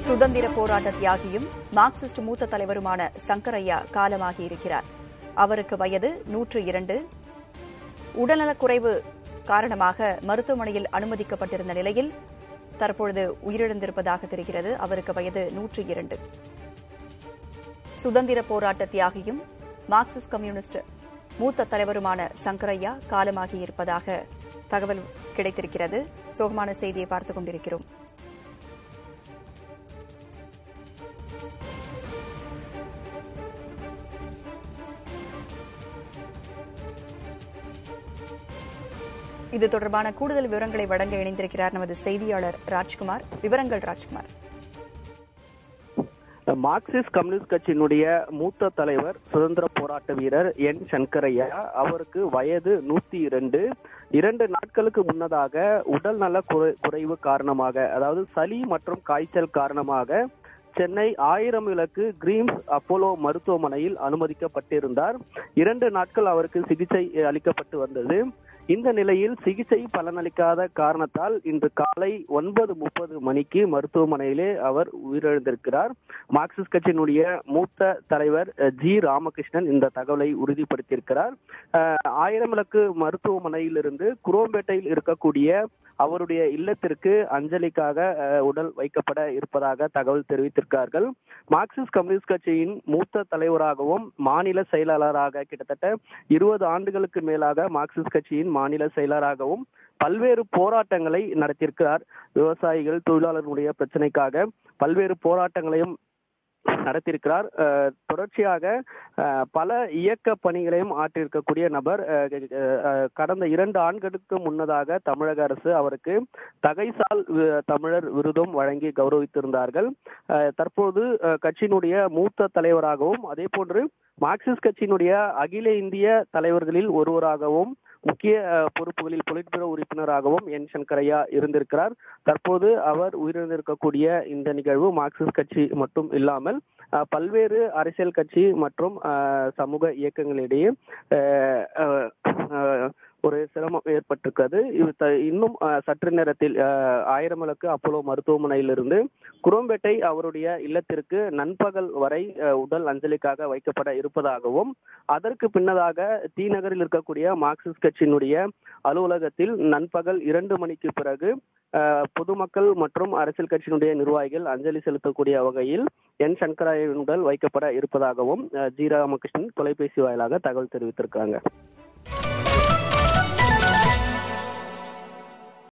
சுதந்திர போராட்ட தியாகியும் மார்க்சிஸ்ட் மூத்த தலைவருமான சங்கரையா காலமாகியிருக்கிறார் அவருக்கு வயது நூற்று இரண்டு உடல்நலக்குறைவு காரணமாக மருத்துவமனையில் அனுமதிக்கப்பட்டிருந்த நிலையில் தற்பொழுது உயிரிழந்திருப்பதாக தெரிகிறது அவருக்கு வயது நூற்று இரண்டு சுதந்திர போராட்ட தியாகியும் மார்க்சிஸ்ட் கம்யூனிஸ்ட் மூத்த தலைவருமான சங்கரையா காலமாகியிருப்பதாக தகவல் கிடைத்திருக்கிறது சோகமான செய்தியை பார்த்துக் கொண்டிருக்கிறோம் இது தொடர்பான கூடுதல் விவரங்களை வழங்க இணைந்திருக்கிறார் நமது செய்தியாளர் ராஜ்குமார் விவரங்கள் ராஜ்குமார் மார்க்சிஸ்ட் கம்யூனிஸ்ட் கட்சியினுடைய மூத்த தலைவர் சுதந்திர போராட்ட வீரர் என் சங்கரையா அவருக்கு வயது நூத்தி இரண்டு இரண்டு நாட்களுக்கு முன்னதாக உடல் நல குறை- குறைவு காரணமாக அதாவது சளி மற்றும் காய்ச்சல் காரணமாக சென்னை ஆயிரம் விளக்கு கிரீம்ஸ் அப்போலோ மருத்துவமனையில் அனுமதிக்கப்பட்டிருந்தார் இரண்டு நாட்கள் அவருக்கு சிகிச்சை அளிக்கப்பட்டு வந்தது இந்த நிலையில் சிகிச்சை பலனளிக்காத காரணத்தால் இன்று காலை ஒன்பது முப்பது மணிக்கு மருத்துவமனையிலே அவர் உயிரிழந்திருக்கிறார் மார்க்சிஸ்ட் கட்சியினுடைய மூத்த தலைவர் அஹ், ஜி ராமகிருஷ்ணன் இந்த தகவலை உறுதிப்படுத்தியிருக்கிறார் அஹ், ஆயிரம் விளக்கு மருத்துவமனையிலிருந்து குரோம்பேட்டையில் இருக்கக்கூடிய அவருடைய இல்லத்திற்கு அஞ்சலிக்காக அஹ், உடல் வைக்கப்பட இருப்பதாக தகவல் தெரிவித்திருக்கார்கள் மார்க்சிஸ்ட் கம்யூனிஸ்ட் கட்சியின் மூத்த தலைவராகவும் மாநில செயலாளராக கிட்டத்தட்ட இருபது ஆண்டுகளுக்கு மேலாக மார்க்சிஸ்ட் கட்சியின் மாநில செயலராகவும் பல்வேறு போராட்டங்களை நடத்தியிருக்கிறார் விவசாயிகள் தொழிலாளர்களுடைய பிரச்சனைக்காக பல்வேறு போராட்டங்களையும் நடத்தியிருக்கிறார் அஹ், தொடர்ச்சியாக அஹ், பல இயக்க பணிகளையும் ஆற்றியிருக்கக்கூடிய நபர் அஹ், அஹ், கடந்த இரண்டு ஆண்டுகளுக்கு முன்னதாக தமிழக அரசு அவருக்கு தகைசால் வி- தமிழர் விருதும் வழங்கி கௌரவித்திருந்தார்கள் அஹ், தற்போது அஹ், கட்சியினுடைய மூத்த தலைவராகவும் அதே போன்று மார்க்சிஸ்ட் கட்சியினுடைய அகில இந்திய தலைவர்களில் ஒருவராகவும் முக்கிய அஹ், பொறுப்புகளில் பொலிட்பியூரோ உறுப்பினராகவும் என் சங்கரையா இருந்திருக்கிறார் தற்போது அவர் உயிரிழந்திருக்கக்கூடிய இந்த நிகழ்வு மார்க்சிஸ்ட் கட்சி மட்டும் இல்லாமல் அஹ், பல்வேறு அரசியல் கட்சி மற்றும் அஹ், சமூக இயக்கங்களிடையே அஹ், அஹ், அஹ், ஒரு சிரமம் ஏற்பட்டிருக்கிறது இது த- இன்னும் அஹ், சற்று நேரத்தில் அஹ், ஆயிரம் விளக்கு அப்போலோ மருத்துவமனையிலிருந்து குரோம்பேட்டை அவருடைய இல்லத்திற்கு நண்பகல் வரை அஹ், உடல் அஞ்சலிக்காக வைக்கப்பட இருப்பதாகவும் அதற்கு பின்னதாக டி நகரில் இருக்கக்கூடிய மார்க்சிஸ்ட் கட்சியினுடைய அலுவலகத்தில் நண்பகல் இரண்டு மணிக்கு பிறகு அஹ், பொதுமக்கள் மற்றும் அரசியல் கட்சியினுடைய நிர்வாகிகள் அஞ்சலி செலுத்தக்கூடிய வகையில் என் சங்கராயன் உடல் வைக்கப்பட இருப்பதாகவும் அஹ், ஜி ராமகிருஷ்ணன் தொலைபேசி வாயிலாக தகவல் தெரிவித்திருக்காங்க